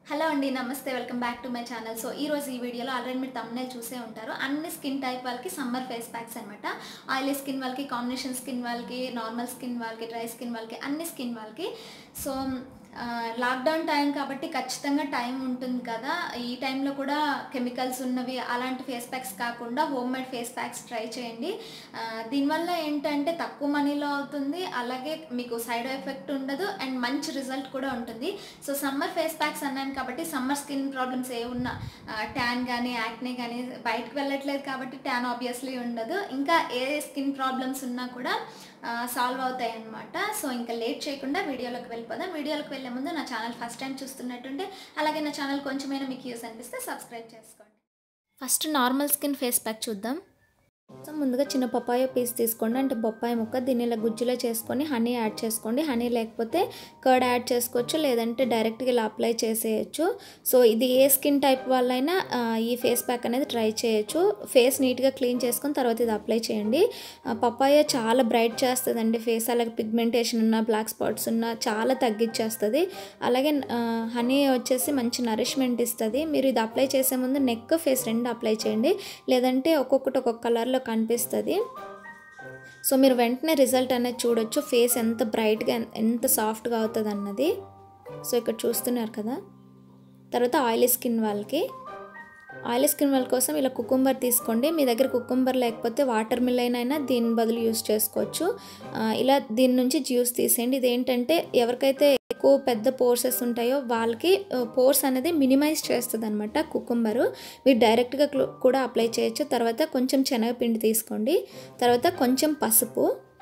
hello అండి నమస్తే welcome back to my channel so ఈ రోజు ఈ వీడియోలో ఆల్రెడీ మీరు తమ్మునే చూసే ఉంటారు అన్ని స్కిన్ టైప్ వాళ్ళకి సమ్మర్ ఫేస్ ప్యాక్స్ అనమాట ఆయిలీ స్కిన్ వాళ్ళకి కాంబినేషన్ స్కిన్ వాళ్ళకి నార్మల్ స్కిన్ వాళ్ళకి డ్రై స్కిన్ వాళ్ళకి అన్ని స్కిన్ వాళ్ళకి సో లాక్డౌన్ టైం కాబట్టి ఖచ్చితంగా టైం ఉంటుంది కదా ఈ టైంలో కూడా కెమికల్స్ ఉన్నవి అలాంటి ఫేస్ ప్యాక్స్ కాకుండా home made face packs try చేయండి ఆ, దీనివల్ల ఏంటంటే తక్కువ మనీలో అవుతుంది అలాగే మీకు సైడ్ ఎఫెక్ట్ ఉండదు అండ్ మంచి రిజల్ట్ కూడా ఉంటుంది సో సమ్మర్ ఫేస్ ప్యాక్స్ అన్నాను కాబట్టి సమ్మర్ స్కిన్ ప్రాబ్లమ్స్ ఏ ఉన్నా ట్యాన్ కానీ యాక్నే కానీ బయటకు వెళ్ళట్లేదు కాబట్టి ట్యాన్ ఆబ్వియస్లీ ఉండదు ఇంకా ఏ స్కిన్ ప్రాబ్లమ్స్ ఉన్నా కూడా సాల్వ్ అవుతాయి అన్నమాట సో ఇంకా లేట్ చేయకుండా వీడియోలోకి వెళ్ళిపోదాం వీడియోలోకి వెళ్ళే ముందు నా ఛానల్ ఫస్ట్ టైం చూస్తున్నట్టుంటే అలాగే నా ఛానల్ కొంచెమైనా మీకు యూస్ అనిపిస్తే సబ్స్క్రైబ్ చేసుకోండి first normal skin face pack చూద్దాం సో ముందుగా చిన్న పప్పాయ పీస్ తీసుకోండి అంటే బొప్పాయి ముక్క దీన్ని ఇలా గుజ్జులో చేసుకొని హనీ యాడ్ చేసుకోండి హనీ లేకపోతే కర్డ్ యాడ్ చేసుకోవచ్చు లేదంటే డైరెక్ట్గా ఇలా అప్లై చేసేయచ్చు సో ఇది ఏ స్కిన్ టైప్ వాళ్ళైనా ఆ, ఈ ఫేస్ ప్యాక్ అనేది ట్రై చేయొచ్చు ఫేస్ నీట్గా క్లీన్ చేసుకొని తర్వాత ఇది అప్లై చేయండి ఆ, పప్పాయ చాలా బ్రైట్ చేస్తుందండి ఫేస్ అలాగే పిగ్మెంటేషన్ ఉన్న బ్లాక్ స్పాట్స్ ఉన్న చాలా తగ్గించేస్తుంది అలాగే హనీ వచ్చేసి మంచి నరిష్మెంట్ ఇస్తుంది మీరు ఇది అప్లై చేసే ముందు నెక్ ఫేస్ రెండు అప్లై చేయండి లేదంటే ఒక్కొక్కటి ఒక్కొక్క కలర్లో కనిపిస్తుంది సో మీరు వెంటనే రిజల్ట్ అనేది చూడొచ్చు ఫేస్ ఎంత బ్రైట్గా ఎంత సాఫ్ట్గా అవుతుంది అన్నది సో ఇక్కడ చూస్తున్నారు కదా తర్వాత ఆయిలీ స్కిన్ వాళ్ళకి ఆయిలీ స్కిన్ వాళ్ళ కోసం ఇలా కుకుంబర్ తీసుకోండి మీ దగ్గర కుకుంబర్ లేకపోతే వాటర్ మిలైన్ అయినా దీని బదులు యూస్ చేసుకోవచ్చు ఆ, ఇలా దీని నుంచి జ్యూస్ తీసేయండి ఇదేంటంటే ఎవరికైతే ఎక్కువ పెద్ద పోర్సెస్ ఉంటాయో వాళ్ళకి పోర్స్ అనేది మినిమైజ్ చేస్తుంది అనమాట కుకుంబరు మీరు డైరెక్ట్గా క్లో- కూడా అప్లై చేయొచ్చు తర్వాత కొంచెం శనగపిండి తీసుకోండి తర్వాత కొంచెం పసుపు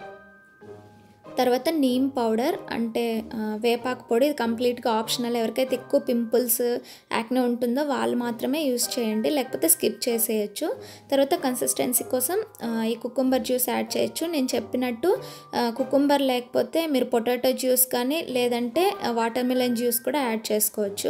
తర్వాత నీమ్ పౌడర్ అంటే ఆ, వేపాకు పొడి ఇది కంప్లీట్గా ఆప్షనల్ ఎవరికైతే ఎక్కువ పింపుల్స్ యాక్నే ఉంటుందో వాళ్ళు మాత్రమే యూస్ చేయండి లేకపోతే స్కిప్ చేసేయచ్చు తర్వాత కన్సిస్టెన్సీ కోసం ఆ, ఈ కుకుంబర్ జ్యూస్ యాడ్ చేయొచ్చు నేను చెప్పినట్టు కుకుంబర్ లేకపోతే మీరు పొటాటో జ్యూస్ కానీ లేదంటే వాటర్ మిలన్ జ్యూస్ కూడా యాడ్ చేసుకోవచ్చు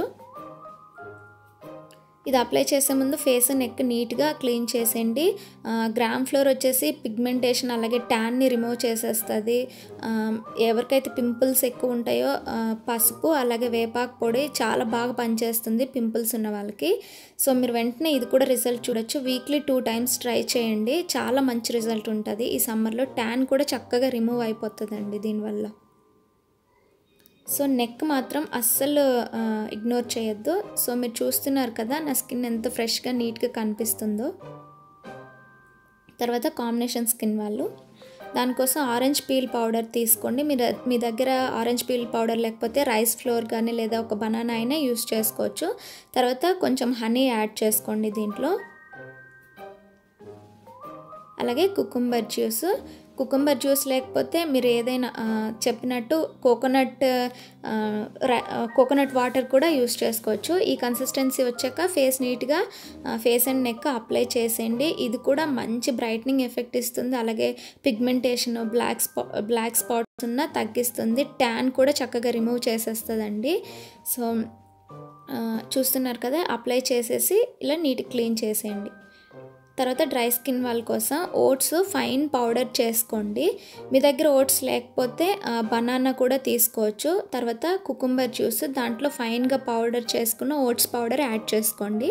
ఇది అప్లై చేసే ముందు ఫేస్ నెక్ నీట్గా క్లీన్ చేసేయండి ఆ, గ్రామ్ ఫ్లోర్ వచ్చేసి పిగ్మెంటేషన్ అలాగే ట్యాన్ని రిమూవ్ చేసేస్తుంది ఆ, ఎవరికైతే పింపుల్స్ ఎక్కువ ఉంటాయో ఆ, పసుపు అలాగే వేపాకు పొడి చాలా బాగా పనిచేస్తుంది పింపుల్స్ ఉన్న వాళ్ళకి సో మీరు వెంటనే ఇది కూడా రిజల్ట్ చూడొచ్చు వీక్లీ టూ టైమ్స్ ట్రై చేయండి చాలా మంచి రిజల్ట్ ఉంటుంది ఈ సమ్మర్లో ట్యాన్ కూడా చక్కగా రిమూవ్ అయిపోతుందండి దీనివల్ల సో నెక్ మాత్రం అస్సలు ఆ, ఇగ్నోర్ చేయొద్దు సో మీరు చూస్తున్నారు కదా నా స్కిన్ ఎంత ఫ్రెష్గా నీట్గా కనిపిస్తుందో తర్వాత కాంబినేషన్ స్కిన్ వాళ్ళు దానికోసం ఆరెంజ్ పీల్ పౌడర్ తీసుకోండి మీ ద- మీ దగ్గర ఆరెంజ్ పీల్ పౌడర్ లేకపోతే రైస్ ఫ్లోర్ కానీ లేదా ఒక బనానా అయినా యూస్ చేసుకోవచ్చు తర్వాత కొంచెం హనీ యాడ్ చేసుకోండి దీంట్లో అలాగే కుకుంబర్ జ్యూస్ కుకుంబర్ జ్యూస్ లేకపోతే మీరు ఏదైనా ఆ, చెప్పినట్టు కోకోనట్ ఆ, ర- ఆ, కోకోనట్ వాటర్ కూడా యూస్ చేసుకోవచ్చు ఈ కన్సిస్టెన్సీ వచ్చాక ఫేస్ నీట్గా ఆ, ఫేస్ అండ్ నెక్ అప్లై చేసేయండి ఇది కూడా మంచి బ్రైట్నింగ్ ఎఫెక్ట్ ఇస్తుంది అలాగే pigmentation black spa black spots ఉన్న తగ్గిస్తుంది ట్యాన్ కూడా చక్కగా రిమూవ్ చేసేస్తుందండి సో ఆ, చూస్తున్నారు కదా అప్లై చేసేసి ఇలా నీట్ క్లీన్ చేసేయండి తర్వాత డ్రై స్కిన్ వాళ్ళ కోసం ఓట్స్ ఫైన్ పౌడర్ చేసుకోండి మీ దగ్గర ఓట్స్ లేకపోతే బనానా కూడా తీసుకోవచ్చు తర్వాత కుకుంబర్ జ్యూస్ దాంట్లో ఫైన్గా పౌడర్ చేసుకున్న ఓట్స్ పౌడర్ యాడ్ చేసుకోండి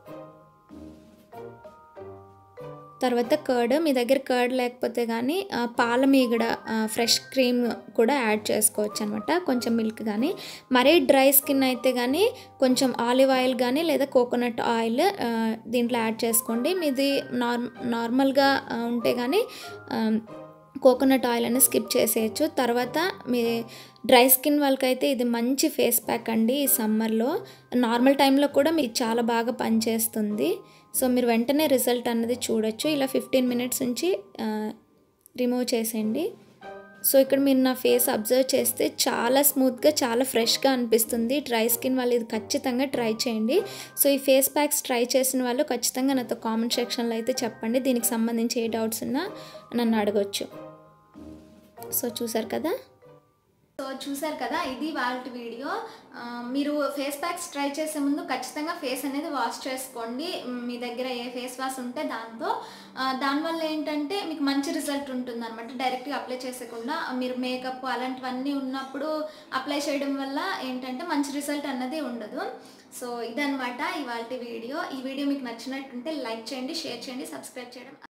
తర్వాత కర్డ్ మీ దగ్గర కర్డ్ లేకపోతే కానీ ఆ, పాల మీగడ ఆ, ఫ్రెష్ క్రీమ్ కూడా యాడ్ చేసుకోవచ్చు అనమాట కొంచెం మిల్క్ కానీ మరీ డ్రై స్కిన్ అయితే కానీ కొంచెం ఆలివ్ ఆయిల్ కానీ లేదా కోకోనట్ ఆయిల్ ఆ, దీంట్లో యాడ్ చేసుకోండి మీది నార్ నార్మల్గా ఆ, ఉంటే కానీ ఆ, కోకోనట్ ఆయిల్ అనేది స్కిప్ చేసేయచ్చు తర్వాత మీ డ్రై స్కిన్ వాళ్ళకైతే ఇది మంచి ఫేస్ ప్యాక్ అండి ఈ సమ్మర్లో నార్మల్ టైంలో కూడా మీకు చాలా బాగా పనిచేస్తుంది సో మీరు వెంటనే రిజల్ట్ అన్నది చూడొచ్చు ఇలా ఫిఫ్టీన్ మినిట్స్ నుంచి రిమూవ్ చేసేయండి సో ఇక్కడ మీరు నా ఫేస్ అబ్జర్వ్ చేస్తే చాలా స్మూత్గా చాలా ఫ్రెష్గా అనిపిస్తుంది డ్రై స్కిన్ వాళ్ళు ఇది ఖచ్చితంగా ట్రై చేయండి సో ఈ ఫేస్ ప్యాక్స్ ట్రై చేసిన వాళ్ళు ఖచ్చితంగా నాతో కామెంట్ సెక్షన్లో అయితే చెప్పండి దీనికి సంబంధించి ఏ డౌట్స్ ఉన్నా నన్ను అడగొచ్చు సో చూసారు కదా సో చూసారు కదా ఇది వాళ్ళ వీడియో ఆ, మీరు ఫేస్ ప్యాక్స్ ట్రై చేసే ముందు ఖచ్చితంగా ఫేస్ అనేది వాష్ చేసుకోండి మీ దగ్గర ఏ ఫేస్ వాష్ ఉంటే దాంతో ఆ, దానివల్ల ఏంటంటే మీకు మంచి రిజల్ట్ ఉంటుంది అనమాట డైరెక్ట్గా అప్లై చేసకుండా మీరు మేకప్ అలాంటివన్నీ ఉన్నప్పుడు అప్లై చేయడం వల్ల ఏంటంటే మంచి రిజల్ట్ అన్నది ఉండదు సో ఇదనమాట ఇవాళ వీడియో ఈ వీడియో మీకు నచ్చినట్టుంటే లైక్ చేయండి షేర్ చేయండి సబ్స్క్రైబ్ చేయడం